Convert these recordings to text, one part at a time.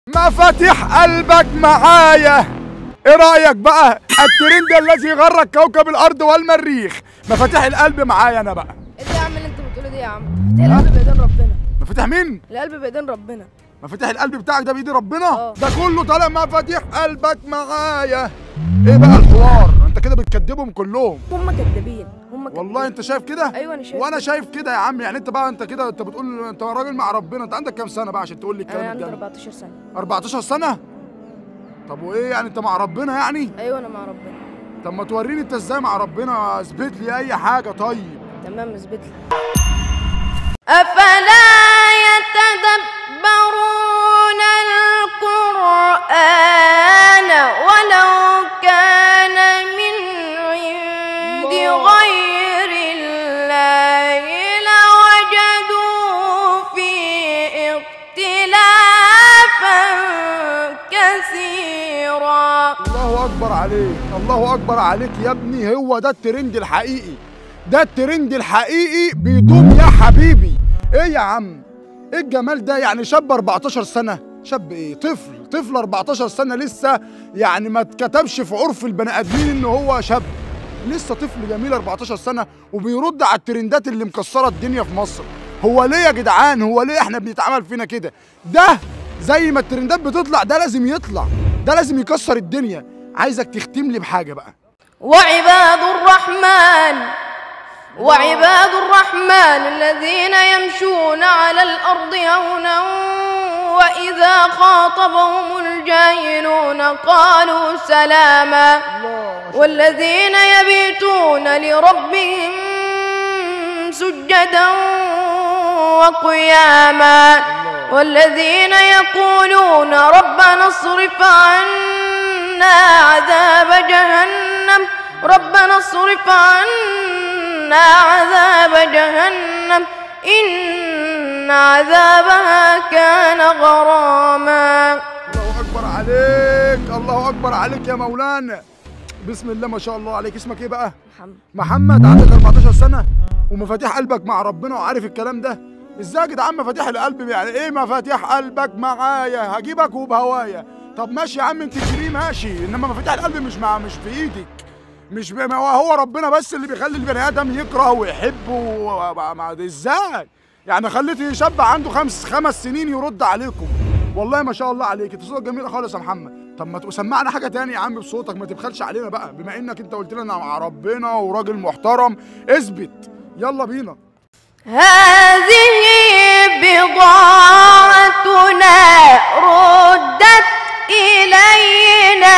مفاتيح قلبك معايا ايه رايك بقى الترند الذي غرق كوكب الارض والمريخ مفاتيح القلب معايا انا بقى ايه ده يا عم اللي انت بتقوله ده يا عم مفاتيح القلب بايدين ربنا مفاتيح مين القلب بايدين ربنا مفاتيح القلب بتاعك ده بايد ربنا اه. ده كله طالع مفاتيح قلبك معايا ايه بقى الحوار انت كده بتكدبهم كلهم هم كدابين هم كدابين والله انت شايف كده ايوه انا شايف وانا كده. شايف كده يا عم يعني انت بقى انت كده انت بتقول انت راجل مع ربنا انت عندك كام سنه بقى عشان تقول لي انا الكلام عندي ده 14 سنه 14 سنه طب وايه يعني انت مع ربنا يعني ايوه انا مع ربنا طب ما توريني انت ازاي مع ربنا اثبت لي اي حاجه طيب تمام اثبت لي افلا يتدبرون القران ولو كان من عند غير الله لوجدوا فيه اختلافا كثيرا الله اكبر عليك الله اكبر عليك يا ابني هو ده الترند الحقيقي ده الترند الحقيقي بيدوم يا حبيبي ايه يا عم ايه الجمال ده يعني شاب 14 سنه شاب ايه طفل طفل 14 سنه لسه يعني ما اتكتبش في عرف البني ادمين ان هو شاب لسه طفل جميل 14 سنه وبيرد على الترندات اللي مكسره الدنيا في مصر هو ليه يا جدعان هو ليه احنا بنتعامل فينا كده ده زي ما الترندات بتطلع ده لازم يطلع ده لازم يكسر الدنيا عايزك تختم لي بحاجه بقى وعباد الرحمن وعباد الرحمن الذين يمشون على الأرض هونا وإذا خاطبهم الجاهلون قالوا سلاما والذين يبيتون لربهم سجدا وقياما والذين يقولون ربنا اصرف عنا عذاب جهنم ربنا اصرف عنا عذاب جهنم إن عذابها كان غراما الله اكبر عليك الله اكبر عليك يا مولانا بسم الله ما شاء الله عليك اسمك ايه بقى محمد محمد عندك 14 سنه ومفاتيح قلبك مع ربنا وعارف الكلام ده ازاي يا جدعان مفاتيح القلب يعني ايه مفاتيح قلبك معايا هجيبك وبهوايا طب ماشي يا عم انت تجري ماشي انما مفاتيح القلب مش مع مش في ايدك مش ب- ما هو هو ربنا بس اللي بيخلي البني ادم يكره ويحب و- ما- ما- ده ازاي يعني خليتي شاب عنده خمس خمس سنين يرد عليكم والله ما شاء الله عليك انت صوتك جميل خالص يا محمد طب ما تسمعنا حاجه تاني يا عم بصوتك ما تبخلش علينا بقى بما انك انت قلت لنا مع ربنا وراجل محترم اثبت يلا بينا هذه بضاعتنا ردت إلينا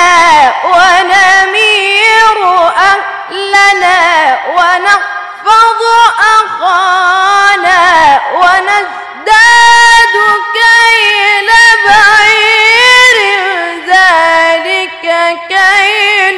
ونمير أهلنا ونحفظ أخانا ونزداد كيل بعير ذلك كيل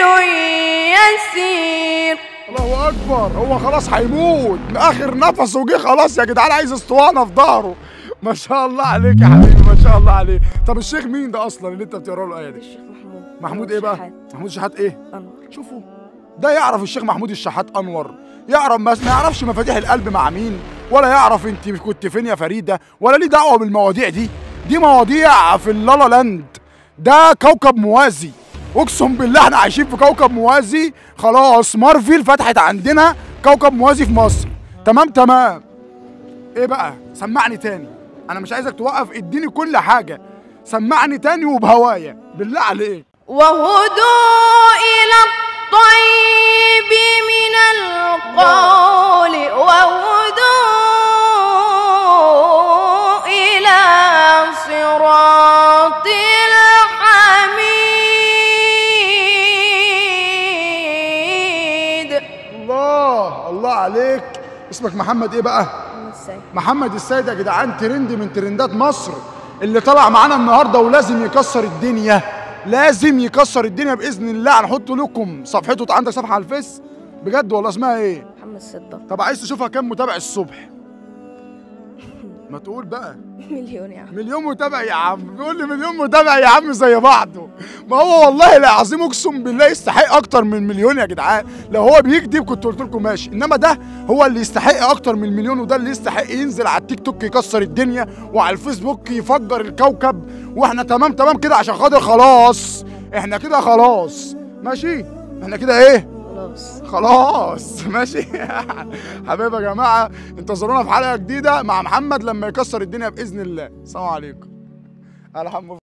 يسير الله اكبر هو خلاص هيموت اخر نفس وجه خلاص يا جدعان عايز اسطوانه في ظهره ما شاء الله عليك يا حبيبي ما شاء الله عليك طب الشيخ مين ده اصلا اللي انت بتقرا له الايه دي الشيخ محمود محمود ايه بقى شحات. محمود شحات ايه أنور. شوفوا ده يعرف الشيخ محمود الشحات انور يعرف ما ما يعرفش مفاتيح القلب مع مين ولا يعرف انت كنت فين يا فريده ولا ليه دعوه بالمواضيع دي دي مواضيع في اللالا لاند ده كوكب موازي اقسم بالله احنا عايشين في كوكب موازي خلاص مارفل فتحت عندنا كوكب موازي في مصر تمام تمام ايه بقى سمعني تاني انا مش عايزك توقف اديني كل حاجه سمعني تاني وبهوايا بالله عليك وهدوا إلى الطيب من القول وهدوا إلى صراط الحميد الله الله عليك اسمك محمد ايه بقى محمد السيد يا جدعان ترند من ترندات مصر اللي طلع معانا النهارده ولازم يكسر الدنيا لازم يكسر الدنيا باذن الله هنحط لكم صفحته عندك صفحه على الفيس بجد والله اسمها ايه محمد صدق طب عايز تشوفها كام متابع الصبح ما تقول بقى مليون يا عم مليون متابع يا عم بيقول لي مليون متابع يا عم زي بعضه ما هو والله العظيم اقسم بالله يستحق اكتر من مليون يا جدعان لو هو بيكذب كنت قلت لكم ماشي انما ده هو اللي يستحق اكتر من مليون وده اللي يستحق ينزل على التيك توك يكسر الدنيا وعلى الفيسبوك يفجر الكوكب واحنا تمام تمام كده عشان خاطر خلاص احنا كده خلاص ماشي احنا كده ايه خلاص خلاص ماشي حبايبي يا جماعه انتظرونا في حلقه جديده مع محمد لما يكسر الدنيا باذن الله السلام عليكم الحمد